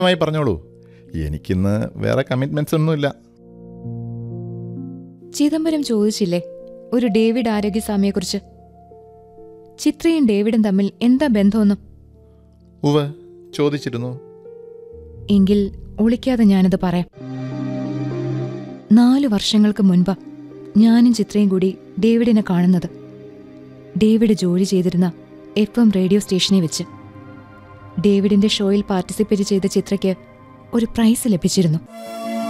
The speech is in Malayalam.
മായി പറഞ്ഞോളൂ എനിക്കിന്ന് വേറെ കമ്മിറ്റ്മെന്റ്സ് ഒന്നുമില്ല ചിദംബരം ചോദിച്ചില്ലേ ഒരു ഡേവിഡ് ആരോഗ്യസ്വാമിയെക്കുറിച്ച് ചിത്രയും ഡേവിഡും തമ്മിൽ എന്താ ബന്ധമൊന്നും ഉവ ചോദിച്ചിരുന്നു എങ്കിൽ ഒളിക്കാതെ ഞാനത് പറയാം നാലു വർഷങ്ങൾക്ക് മുൻപ് ഞാനും ചിത്രയും കൂടി ഡേവിഡിനെ കാണുന്നത് ഡേവിഡ് ജോലി ചെയ്തിരുന്ന എഫ് എം റേഡിയോ സ്റ്റേഷനിൽ വെച്ച് ഡേവിഡിന്റെ ഷോയിൽ പാർട്ടിസിപ്പേറ്റ് ചെയ്ത ചിത്രയ്ക്ക് ഒരു പ്രൈസ് ലഭിച്ചിരുന്നു